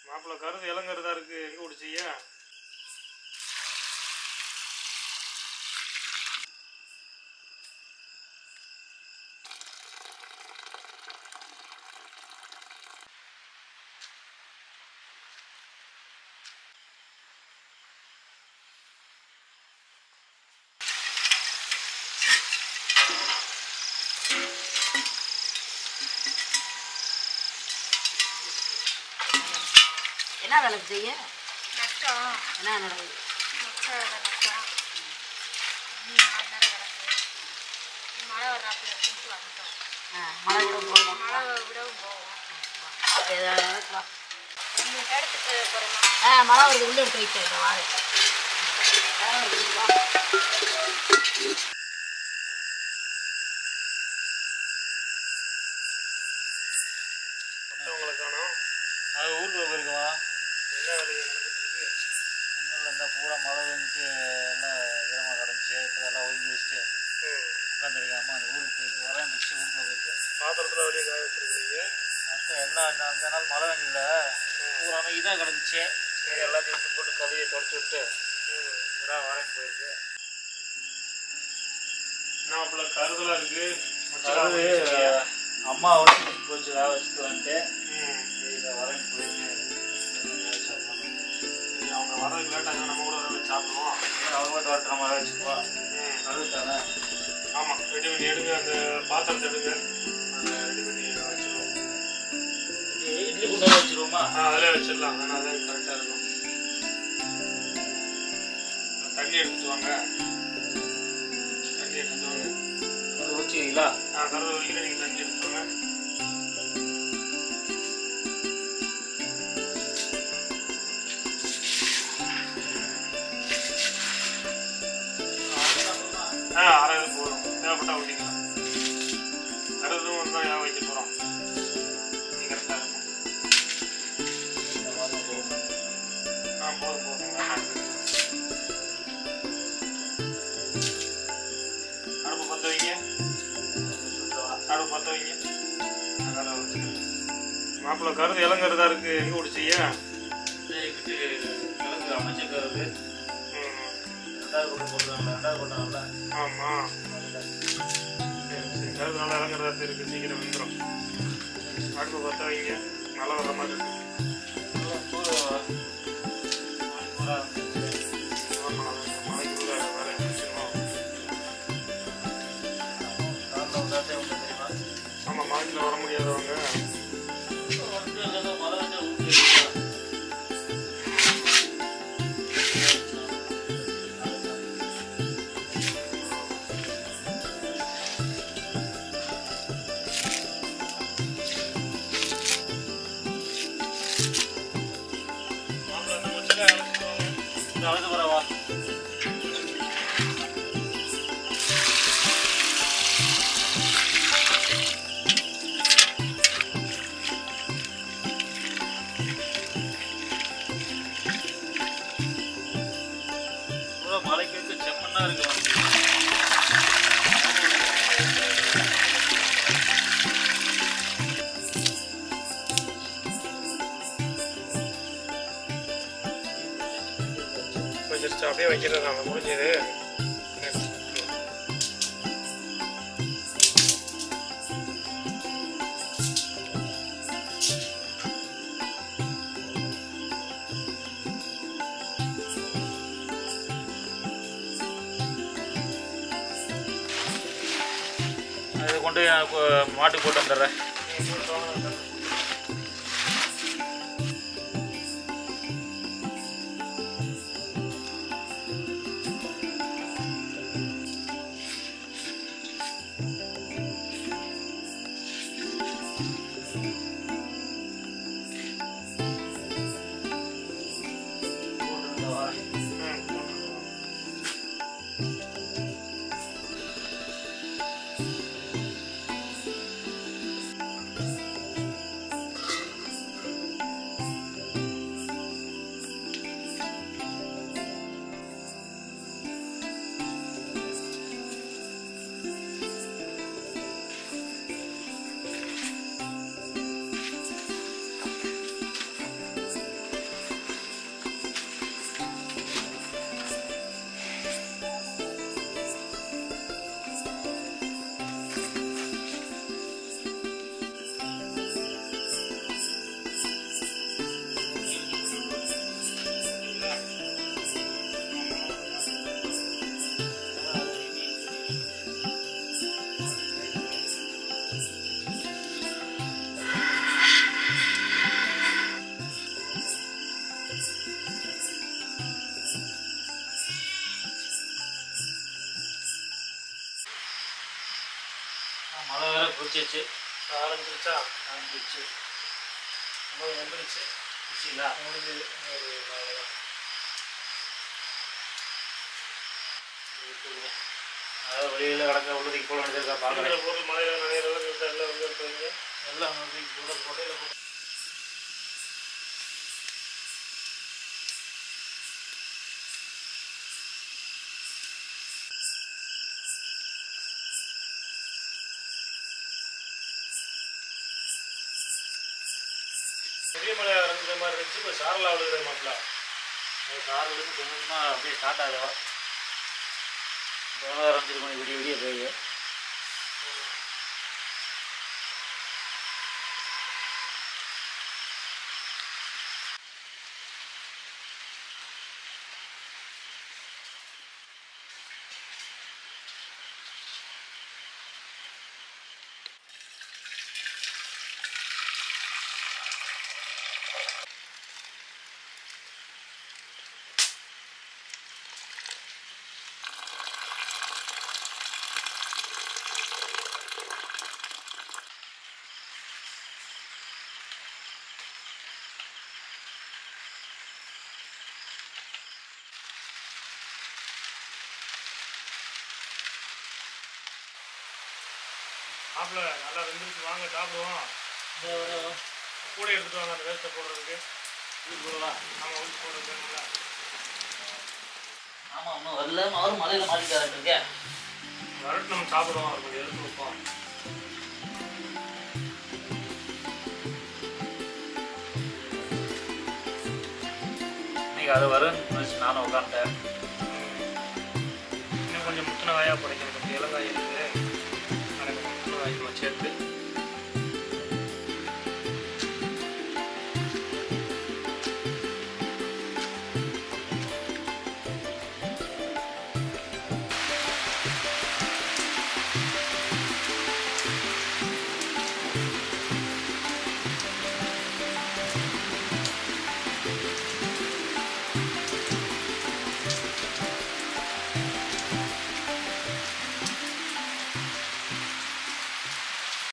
மாப்பிள்ளை கருது இளங்கருதா இருக்கு எங்க குடிச்சீங்க என்ன வேலை செய்ய நஷ்டம் என்ன நடக்குது மிச்சம் நஷ்டம் நீ நாலு நேரம் கிடக்கு மழை வர்றாப்புல இருக்குன்ட்டு வந்துட்டோம் ஆ, மழை கூட போகும் மழை விடவும் போவோம் ஏதாவது நடக்கலாம். ரெண்டு இடத்துக்கு போகிறோமா ஆ மழை வருது உள்ள எடுத்து வைக்க இந்த வாழை மழை வருது, வா. மற்றவங்களை காணோம் அது ஊருக்கு போயிருக்கோமா என்ன வேலை நடந்துட்டு இருக்கு ஒன்றும் இந்த பூரா மழை வந்துட்டு எல்லாம் ஈரமாக கிடந்துச்சு இப்போ எல்லாம் ஒதுங்கி வச்சுட்டு ம். உட்காந்துருக்கேன் அம்மா அந்த ஊருக்கு போயிட்டு வரேன் பிடிச்சி ஊருக்குள்ள போயிருக்கு பாத்திரத்துல வெளியே காய வச்சிருக்கீங்க மற்ற எல்லாம் அந்த அந்த நாள் மழை வேண்டியதில்ல பூராமே இதாக கிடந்துச்சு சரி எல்லாத்தையும் எடுத்து போட்டு கதையை தொடச்சி விட்டு பூரா வரேன் போயிருக்கு என்ன மாப்பிள்ளை கருதலா இருக்கு அதாவது அம்மா வந்து போச்சு வேக வச்சுக்கலான்ட்டு ம். சரி இதை வரேன் போயிட்டு சாப்பிடலாம் சரி, அவங்க வரதுக்கு லேட் ஆகும் நம்ம கூட வர வச்சு சாப்பிடுவோம் அவங்க மட்டும் வரட்டு நம்ம வேக வச்சுக்குவோம் ம். அது தானே ஆமா ரெடி பண்ணி எடுங்க அந்த பாத்திரத்தை எடுங்க அதை ரெடி பண்ணி வச்சிருவோம் இட்லி குண்டா வச்சிருவோமா ஆ அதிலே வச்சிடலாம் ஆனால் தான் கரெக்டாக இருக்கும் தண்ணி எடுத்துட்டு வாங்க தண்ணி எடுத்துட்டு வாங்க அது வச்சுக்கிறீங்களா ஆ கருது வலிக்கிற நீங்கள் தண்ணி எடுத்துட்டு வாங்க ஆ அரை இது போதும் தேவைப்பட்டா ஊற்றிக்கலாம் கருதும் வந்து தான் ஏன் வைக்க போகிறோம் நீங்கள் கரெக்டாக இருக்கும் ஆ போதும் போதும் அடுப்பு பற்ற வைங்க அடுப்பு பற்ற வைங்க அதனால வச்சுக்கிறேன் மாப்பிள்ளை கருது இளங்கருதா இருக்கு எங்கே குடிச்சீங்க கிழக்கு அமைச்சருக்கு ம் ரெண்டாவது கொண்டு போட்டுருவாங்க ரெண்டாவது கொண்டாங்கல்ல ஆமாம் சரி சரி கருது நல்லா இளங்கருதா இருக்கு சீக்கிரம் வந்துடும் அடுப்பு பற்ற வைங்க மழை வர மாதிரி இருக்கு ஆமாம் மழைக்குள்ள வேலையை முடிச்சிடணும் ஆமாம் மழைக்குள்ள வர முடியாதவங்க மாப்பிள்ளை இந்த மச்சில அழைச்சிட்டு வாங்க மலைக்கு செம்மண்ணா இருக்கு கொஞ்சம் அப்படியே வைக்கிறது தான் முடிஞ்சது இதை கொண்டு நான் கு- மாட்டுக்கு போட்டு வந்துடுறேன் ம் மழை வேற பிடிச்சிச்சு ஆரம்பிச்சிருச்சா ஆரம்பிச்சு நம்ம வந்துருச்சு பிடிச்சிங்களா முடிஞ்சது ஒரு அவ்வளோதான் அதாவது வெளியில் கிடக்க உள்ளதுக்கு போட வேண்டியதா பார்க்குறேன் இருக்கிற பொருள் மழையில நனையிற அளவுக்கு இருந்தால் எல்லாம் வந்து போய் எல்லாம் உள்ளதுக்கு உள்ள கொட்டையில் போட்டு பெரிய மழை இறங்குற மாதிரி இருந்துச்சு இப்போ சாரலா விழுகிற மாட்டல இந்த காரிலிருந்து கொஞ்சம் கொஞ்சமாக அப்படியே ஸ்டார்ட் ஆகும் இப்போ ஆரம்பிச்சிரு மணி விடிய விடிய போய் மாப்பிள்ள நல்லா வெந்துருச்சு வாங்க சாப்பிடுவோம் கூட எடுத்துட்டு வாங்க அந்த வேஸ்ட்டை போடுறதுக்கு போடலாம் ஆமாம் ஊற்றி போடுறதுக்கு நல்லா ஆமாம் இன்னும் வரல அவரும் மலையில் மாட்டிக்காரன் இருக்கேன் வரட்டு நம்ம சாப்பிடுவோம் அவர் கொஞ்சம் எடுத்து வைப்போம் இன்னைக்கு அது வரும்னு நினச்சி நானும் உட்காந்துட்டேன் இன்னும் கொஞ்சம் முத்தின காயாக படைக்கணும் கொஞ்சம் இளங்காய் இருக்குது அதை கொஞ்சம் முத்தின காய்க்கு சேர்த்து